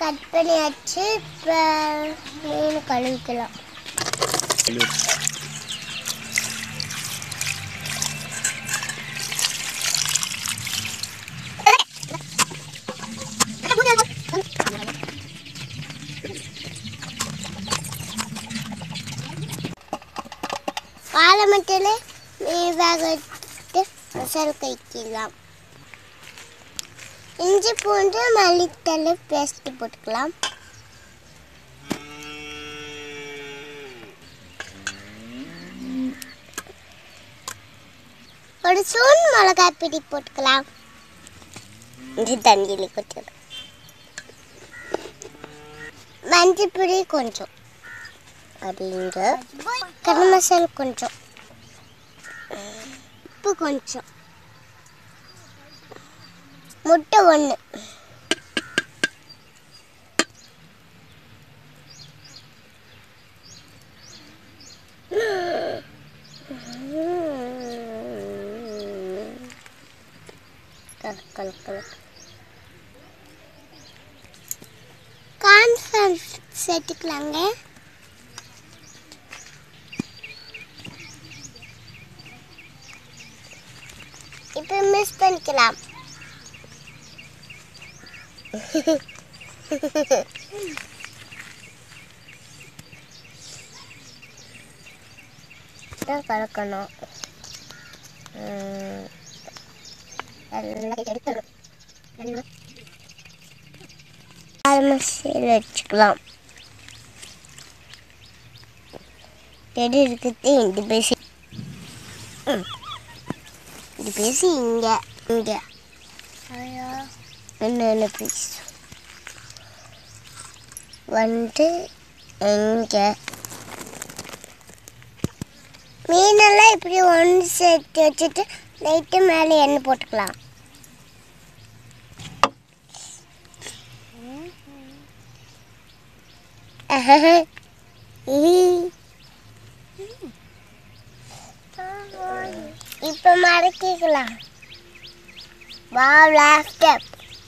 Cut பண்ணியாச்சு இப்போ மீன் கழுவிக்கலாம் வாழை மட்டில் மீன் வேக வச்சுட்டு மசாலா கைக்கலாம் இஞ்சி பூண்டு மல்லித்தலை பேஸ்ட் போட்டுக்கலாம் ஒரு சூன் மிளகாய் பிடி போட்டுக்கலாம் இது தண்ணியில் கொட்டிடும் மஞ்சள் பொடி கொஞ்சம் அப்படிங்க கரம் மசாலா கொஞ்சம் உப்பு கொஞ்சம் முட்டை ஒன்று கல் கல் கான்ஃபரன்ஸ் சேர்த்துக்கலாங்க இப்போ மிஸ் பண்ணிக்கலாம் தான் கலக்கணும் ம், எல்லாம் எடுத்துடும் மசியில் வச்சுக்கலாம் எது இருக்குது இந்த பேசி ம். இந்த பேசி இங்கே இங்கே என்னென்ன பீஸ் வந்து இங்கே மீனெல்லாம் இப்படி ஒன்று சேர்த்து வச்சுட்டு லைட்டு மேலே எண்ணெய் போட்டுக்கலாம் இப்போ மடக்கிக்கலாம் வா லேப்டாப்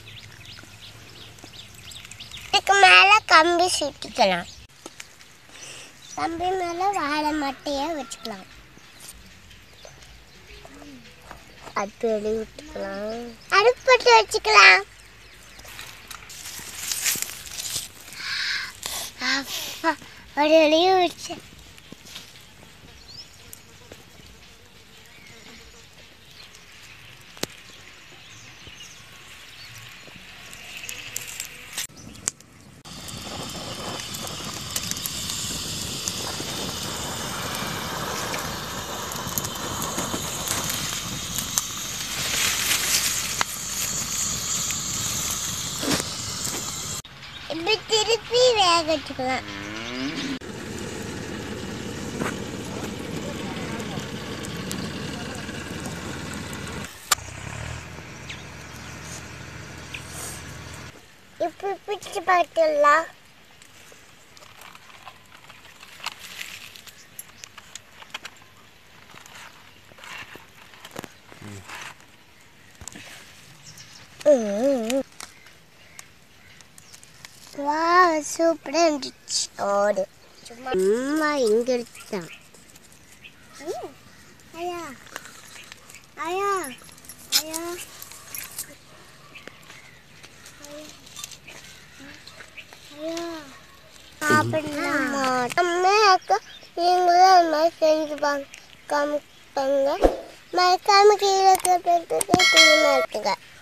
இதுக்கு மேலே கம்பி சுட்டிக்கலாம் கம்பி மேலே வாழை மட்டையை வச்சுக்கலாம் அடுப்பு வெளியே விட்டுக்கலாம் அடுப்பட்டு வச்சுக்கலாம் அப்பா ஒரு வெளியே வச்சு இப்படி திருப்பி வேக வச்சுக்கலாம் இப்போ பிடிச்சு பார்த்துடலாம் ம் வா சூப்பராக இருந்துச்சு ஓடு சும்மா சும்மா இங்கே எடுத்துட்டான் ஐயா ஐயா ஐயா ஐயா சாப்பிடலாமா அம்மாக்கா நீங்களும் அது மாதிரி செஞ்சு பாங்க காமிப்பாங்க மறக்காம கீழே இருக்கிற இருக்குங்க